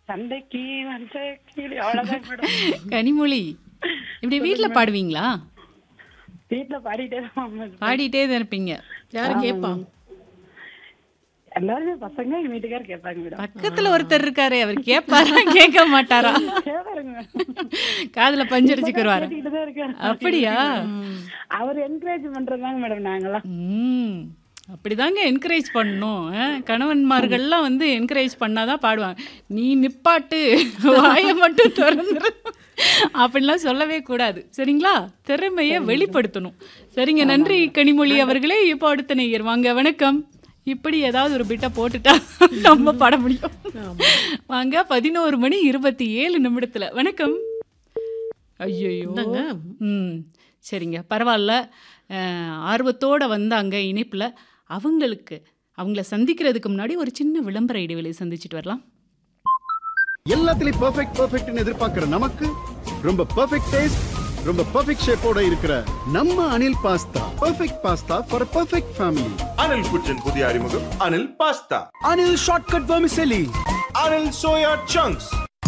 சண்டைக்கு வந்த கீழே அவ்வளவுதான் மேடம் கனிமொழி இப்படி வீட்ல பாடுவீங்களா வீட்டுல பாடிட்டே தான் மேடம் பாடிட்டே தான் இருப்பீங்க யாரு கேப்பா எல்லாருமே பசங்க எங்க வீட்டுக்காரர் கேட்பாங்க மேடம் பக்கத்துல ஒருத்தர் இருக்காரு அவர் கேட்பாரா கேட்க மாட்டாரா கேட்பாருங்க காதுல பஞ்சடிச்சுக்குருவாரு கேட்டுக்கிட்டு தான் இருக்காரு அப்படியா அவர் என்கரேஜ் பண்றதுதாங்க மேடம் நாங்கெல்லாம் ம் அப்படிதாங்க என்கரேஜ் பண்ணணும் ஆ, கணவன்மார்கள்லாம் வந்து என்கரேஜ் பண்ணாதான் பாடுவாங்க நீ நிப்பாட்டு வாயை மட்டும் திறந்துரு அப்படிலாம் சொல்லவே கூடாது சரிங்களா திறமையை வெளிப்படுத்தணும் சரிங்க நன்றி கனிமொழி அவர்களே இப்போ அடுத்த நேயர் வாங்க வணக்கம் இப்படி ஏதாவது ஒரு பிட்டை போட்டுட்டா நம்ம பாட முடியும் வாங்க பதினோரு மணி இருபத்தி ஏழு நிமிடத்துல வணக்கம் ஐயோ இந்தாங்க. ம் சரிங்க பரவாயில்ல அஹ், ஆர்வத்தோட வந்தாங்க இணைப்பில் அவங்களுக்கு அவங்கள சந்திக்கிறதுக்கு முன்னாடி ஒரு சின்ன விளம்பர இடைவெளி சந்திச்சுட்டு வரலாம் எல்லாத்துலயும் பெர்ஃபெக்ட் பெர்ஃபெக்ட்னு எதிர்பார்க்கிற நமக்கு ரொம்ப பெர்ஃபெக்ட் டேஸ்ட் ரொம்ப பெர்ஃபெக்ட் ஷேப்போட இருக்கிற நம்ம Anil pasta perfect pasta for perfect family Anil குச்சின் புதிய அறிமுகம் Anil pasta Anil shortcut vermicelli Anil soya chunks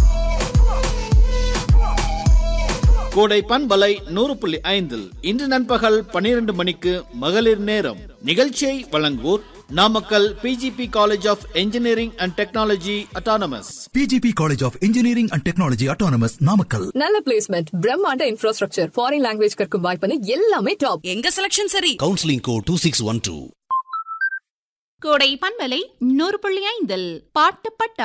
கோடை பண்பலை நூறு புள்ளி ஐந்தில் இன்று நண்பகல் பனிரெண்டு மணிக்கு மகளிர் நேரம் நிகழ்ச்சியை வழங்குவோர் Namakkal PGP college of engineering and technology autonomous PGP College of Engineering and Technology Autonomous Namakkal. நல்ல பிளேஸ்மெண்ட் பிரம்மாண்ட இன்ஃப்ராஸ்ட்ரக்சர் ஃபாரின் லாங்குவேஜ் கற்கும் வாய்ப்புன்னு எல்லாமே டாப் எங்க செலக்ஷன் சரி Counseling code 2612. கோடை பண்பலை நூறு புள்ளி ஐந்தில் பாட்டு பட்டா